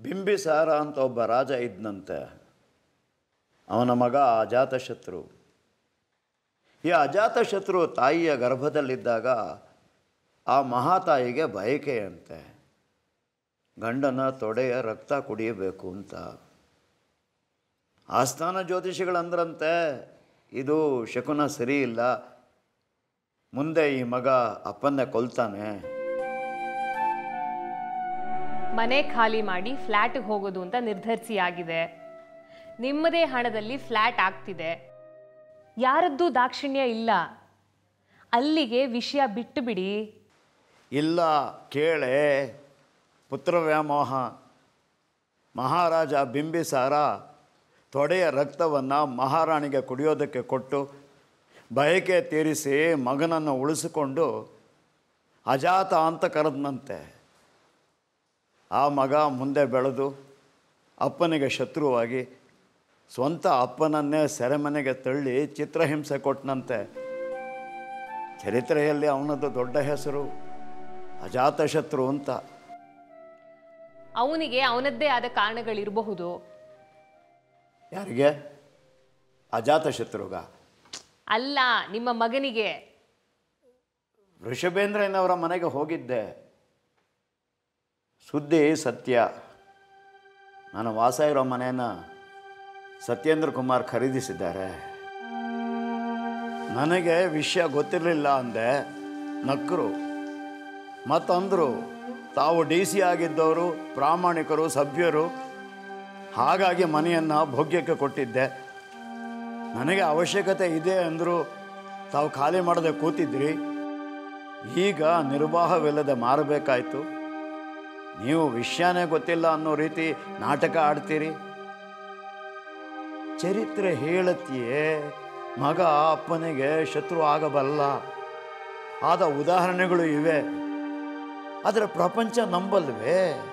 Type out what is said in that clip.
ಬಿಂಬಿಸಾರ ಅಂತ ಒಬ್ಬ ರಾಜ ಇದ್ನಂತೆ ಅವನ ಮಗ ಅಜಾತಶತ್ರು ಈ ಅಜಾತಶತ್ರು ತಾಯಿಯ ಗರ್ಭದಲ್ಲಿದ್ದಾಗ ಆ ಮಹಾತಾಯಿಗೆ ಬಯಕೆಯಂತೆ ಗಂಡನ ತೊಡೆಯ ರಕ್ತ ಕುಡಿಯಬೇಕು ಅಂತ ಆಸ್ಥಾನ ಜ್ಯೋತಿಷಿಗಳಂದ್ರಂತೆ ಇದು ಶಕುನ ಸರಿ ಇಲ್ಲ ಮುಂದೆ ಈ ಮಗ ಅಪ್ಪನ್ನೇ ಕೊಲ್ತಾನೆ ಮನೆ ಖಾಲಿ ಮಾಡಿ ಫ್ಲ್ಯಾಟ್ಗೆ ಹೋಗೋದು ಅಂತ ನಿರ್ಧರಿಸಿ ಆಗಿದೆ ನಿಮ್ಮದೇ ಹಣದಲ್ಲಿ ಫ್ಲ್ಯಾಟ್ ಆಗ್ತಿದೆ ಯಾರದ್ದೂ ದಾಕ್ಷಿಣ್ಯ ಇಲ್ಲ ಅಲ್ಲಿಗೆ ವಿಷಯ ಬಿಟ್ಟು ಬಿಡಿ ಇಲ್ಲ ಕೇಳೆ ಪುತ್ರ ವ್ಯಾಮೋಹ ಮಹಾರಾಜ ಬಿಂಬಿಸಾರ ತೊಡೆಯ ರಕ್ತವನ್ನು ಮಹಾರಾಣಿಗೆ ಕುಡಿಯೋದಕ್ಕೆ ಕೊಟ್ಟು ಬಯಕೆ ತೀರಿಸಿ ಮಗನನ್ನು ಉಳಿಸಿಕೊಂಡು ಅಜಾತ ಅಂತ ಕರೆದನಂತೆ ಆ ಮಗ ಮುಂದೆ ಬೆಳೆದು ಅಪ್ಪನಿಗೆ ಶತ್ರುವಾಗಿ ಸ್ವಂತ ಅಪ್ಪನನ್ನೇ ಸೆರೆಮನೆಗೆ ತಳ್ಳಿ ಚಿತ್ರಹಿಂಸೆ ಕೊಟ್ಟನಂತೆ ಚರಿತ್ರೆಯಲ್ಲಿ ಅವನದ್ದು ದೊಡ್ಡ ಹೆಸರು ಅಜಾತಶತ್ರು ಅಂತ ಅವನಿಗೆ ಅವನದ್ದೇ ಆದ ಕಾರಣಗಳಿರಬಹುದು ಯಾರಿಗೆ ಅಜಾತಶತ್ರುಗ ಅಲ್ಲ ನಿಮ್ಮ ಮಗನಿಗೆ ವೃಷಭೇಂದ್ರನವರ ಮನೆಗೆ ಹೋಗಿದ್ದೆ ಸುದ್ದಿ ಸತ್ಯ ನಾನು ವಾಸ ಇರೋ ಮನೆಯನ್ನು ಸತ್ಯೇಂದ್ರ ಕುಮಾರ್ ಖರೀದಿಸಿದ್ದಾರೆ ನನಗೆ ವಿಷಯ ಗೊತ್ತಿರಲಿಲ್ಲ ಅಂದೆ ನಕ್ಕರು ಮತ್ತಂದರು ತಾವು ಡಿ ಸಿ ಆಗಿದ್ದವರು ಪ್ರಾಮಾಣಿಕರು ಸಭ್ಯರು ಹಾಗಾಗಿ ಮನೆಯನ್ನು ಭೋಗ್ಯಕ್ಕೆ ಕೊಟ್ಟಿದ್ದೆ ನನಗೆ ಅವಶ್ಯಕತೆ ಇದೆ ಅಂದರು ತಾವು ಖಾಲಿ ಮಾಡದೆ ಕೂತಿದ್ರಿ ಈಗ ನಿರ್ವಾಹವಿಲ್ಲದೆ ಮಾರಬೇಕಾಯ್ತು ನೀವು ವಿಷಯನೇ ಗೊತ್ತಿಲ್ಲ ಅನ್ನೋ ರೀತಿ ನಾಟಕ ಆಡ್ತೀರಿ ಚರಿತ್ರೆ ಹೇಳತಿಯೇ ಮಗ ಅಪ್ಪನಿಗೆ ಶತ್ರು ಆಗಬಲ್ಲ ಆದ ಉದಾಹರಣೆಗಳು ಇವೆ ಆದರೆ ಪ್ರಪಂಚ ನಂಬಲ್ವೇ